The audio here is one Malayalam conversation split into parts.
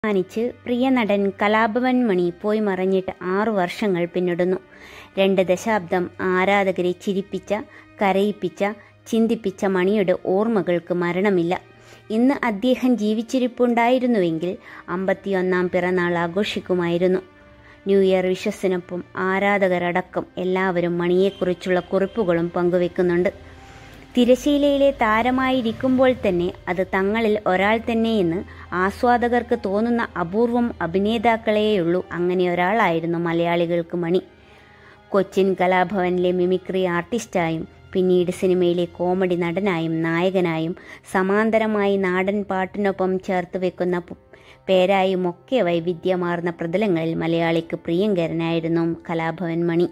മാനിച്ച് പ്രിയ നടൻ കലാഭവൻ മണി പോയി മറഞ്ഞിട്ട് ആറു വർഷങ്ങൾ പിന്നിടുന്നു രണ്ട് ദശാബ്ദം ആരാധകരെ ചിരിപ്പിച്ച കരയിപ്പിച്ച ചിന്തിപ്പിച്ച മണിയുടെ ഓർമ്മകൾക്ക് മരണമില്ല ഇന്ന് അദ്ദേഹം ജീവിച്ചിരിപ്പുണ്ടായിരുന്നുവെങ്കിൽ അമ്പത്തിയൊന്നാം പിറന്നാൾ ആഘോഷിക്കുമായിരുന്നു ന്യൂ ഇയർ വിശ്വസിനൊപ്പം ആരാധകരടക്കം എല്ലാവരും മണിയെക്കുറിച്ചുള്ള കുറിപ്പുകളും പങ്കുവെക്കുന്നുണ്ട് തിരശീലയിലെ താരമായിരിക്കുമ്പോൾ തന്നെ അത് തങ്ങളിൽ ഒരാൾ തന്നെയെന്ന് ആസ്വാദകർക്ക് തോന്നുന്ന അപൂർവം അഭിനേതാക്കളെയുള്ളൂ അങ്ങനെ ഒരാളായിരുന്നു മലയാളികൾക്ക് മണി കൊച്ചിൻ കലാഭവനിലെ മിമിക്രി ആർട്ടിസ്റ്റായും പിന്നീട് സിനിമയിലെ കോമഡി നടനായും നായകനായും സമാന്തരമായി നാടൻ പാട്ടിനൊപ്പം ചേർത്ത് വെക്കുന്ന പേരായുമൊക്കെ വൈവിധ്യമാർന്ന പ്രതലങ്ങളിൽ മലയാളിക്ക് പ്രിയങ്കരനായിരുന്നു കലാഭവൻ മണി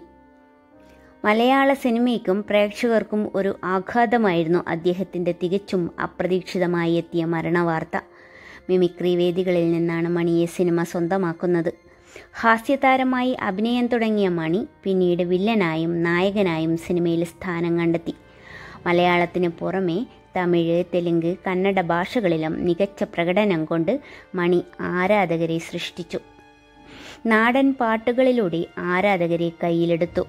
മലയാള സിനിമയ്ക്കും പ്രേക്ഷകർക്കും ഒരു ആഘാതമായിരുന്നു അദ്ദേഹത്തിൻ്റെ തികച്ചും അപ്രതീക്ഷിതമായി എത്തിയ മരണവാർത്ത മിമിക്രി വേദികളിൽ നിന്നാണ് മണിയെ സിനിമ സ്വന്തമാക്കുന്നത് ഹാസ്യതാരമായി അഭിനയം തുടങ്ങിയ മണി പിന്നീട് വില്ലനായും നായകനായും സിനിമയിൽ സ്ഥാനം കണ്ടെത്തി മലയാളത്തിന് പുറമെ തമിഴ് തെലുങ്ക് കന്നഡ ഭാഷകളിലും മികച്ച പ്രകടനം കൊണ്ട് മണി ആരാധകരെ സൃഷ്ടിച്ചു നാടൻ പാട്ടുകളിലൂടെ ആരാധകരെ കയ്യിലെടുത്തു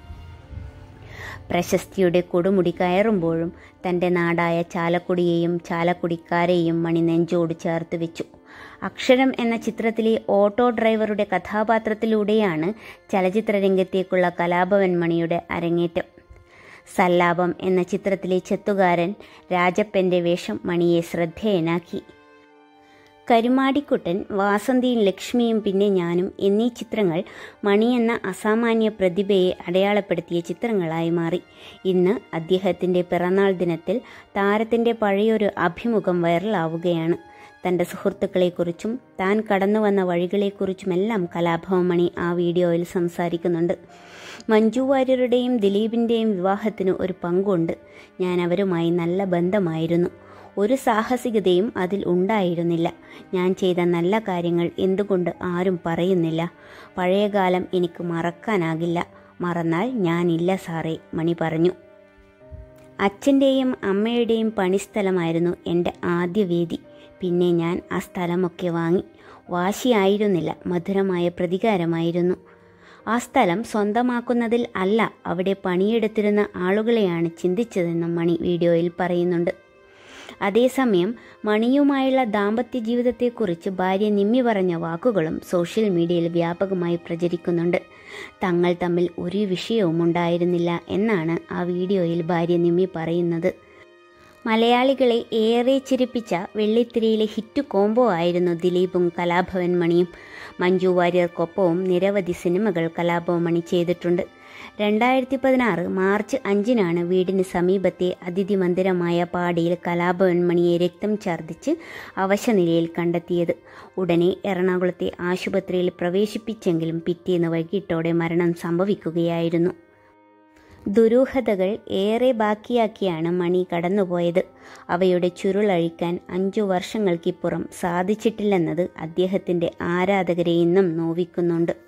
പ്രശസ്തിയുടെ കൊടുമുടി കയറുമ്പോഴും തൻ്റെ നാടായ ചാലക്കുടിയെയും ചാലക്കുടിക്കാരെയും മണി നെഞ്ചോട് ചേർത്ത് വെച്ചു അക്ഷരം എന്ന ചിത്രത്തിലെ ഓട്ടോ ഡ്രൈവറുടെ കഥാപാത്രത്തിലൂടെയാണ് ചലച്ചിത്ര രംഗത്തേക്കുള്ള കലാഭവൻ മണിയുടെ അരങ്ങേറ്റം സല്ലാപം എന്ന ചിത്രത്തിലെ ചെത്തുകാരൻ രാജപ്പൻ്റെ വേഷം മണിയെ ശ്രദ്ധേയനാക്കി കരുമാടിക്കുട്ടൻ വാസന്തിയും ലക്ഷ്മിയും പിന്നെ ഞാനും എന്നീ ചിത്രങ്ങൾ മണി എന്ന അസാമാന്യ പ്രതിഭയെ അടയാളപ്പെടുത്തിയ ചിത്രങ്ങളായി മാറി ഇന്ന് അദ്ദേഹത്തിൻ്റെ പിറന്നാൾ ദിനത്തിൽ താരത്തിൻ്റെ പഴയൊരു അഭിമുഖം വൈറലാവുകയാണ് തൻ്റെ സുഹൃത്തുക്കളെക്കുറിച്ചും താൻ കടന്നു വന്ന വഴികളെക്കുറിച്ചുമെല്ലാം കലാഭവമണി ആ വീഡിയോയിൽ സംസാരിക്കുന്നുണ്ട് മഞ്ജു വാര്യരുടെയും ദിലീപിൻ്റെയും വിവാഹത്തിന് ഒരു പങ്കുണ്ട് ഞാൻ അവരുമായി നല്ല ബന്ധമായിരുന്നു ഒരു സാഹസികതയും അതിൽ ഉണ്ടായിരുന്നില്ല ഞാൻ ചെയ്ത നല്ല കാര്യങ്ങൾ എന്തുകൊണ്ട് ആരും പറയുന്നില്ല പഴയകാലം എനിക്ക് മറക്കാനാകില്ല മറന്നാൽ ഞാനില്ല സാറേ മണി പറഞ്ഞു അച്ഛൻ്റെയും അമ്മയുടെയും പണിസ്ഥലമായിരുന്നു എൻ്റെ ആദ്യ വേദി പിന്നെ ഞാൻ ആ സ്ഥലമൊക്കെ വാങ്ങി വാശിയായിരുന്നില്ല മധുരമായ പ്രതികാരമായിരുന്നു ആ സ്ഥലം സ്വന്തമാക്കുന്നതിൽ അല്ല അവിടെ പണിയെടുത്തിരുന്ന ആളുകളെയാണ് ചിന്തിച്ചതെന്നും മണി വീഡിയോയിൽ പറയുന്നുണ്ട് അതേസമയം മണിയുമായുള്ള ദാമ്പത്യ ജീവിതത്തെക്കുറിച്ച് ഭാര്യ നിമ്മി പറഞ്ഞ വാക്കുകളും സോഷ്യൽ മീഡിയയിൽ വ്യാപകമായി പ്രചരിക്കുന്നുണ്ട് തങ്ങൾ തമ്മിൽ ഒരു വിഷയവും ഉണ്ടായിരുന്നില്ല എന്നാണ് ആ വീഡിയോയിൽ ഭാര്യ നിമ്മി പറയുന്നത് മലയാളികളെ ഏറെ ചിരിപ്പിച്ച വെള്ളിത്തിരയിലെ ഹിറ്റ് കോംബോ ആയിരുന്നു ദിലീപും കലാഭവൻ മണിയും മഞ്ജു വാര്യർക്കൊപ്പവും നിരവധി സിനിമകൾ കലാഭവൻ മണി ചെയ്തിട്ടുണ്ട് രണ്ടായിരത്തി പതിനാറ് മാർച്ച് അഞ്ചിനാണ് വീടിന് സമീപത്തെ അതിഥി മന്ദിരമായ പാടിയിൽ കലാഭവൻ മണിയെ രക്തം ഛർദ്ദിച്ച് അവശനിലയിൽ കണ്ടെത്തിയത് ഉടനെ എറണാകുളത്തെ ആശുപത്രിയിൽ പ്രവേശിപ്പിച്ചെങ്കിലും പിറ്റേന്ന് വൈകിട്ടോടെ മരണം സംഭവിക്കുകയായിരുന്നു ദുരൂഹതകൾ ഏറെ ബാക്കിയാക്കിയാണ് മണി കടന്നുപോയത് അവയുടെ ചുരുളഴിക്കാൻ അഞ്ചു വർഷങ്ങൾക്കിപ്പുറം സാധിച്ചിട്ടില്ലെന്നത് അദ്ദേഹത്തിൻ്റെ ആരാധകരെ ഇന്നും നോവിക്കുന്നുണ്ട്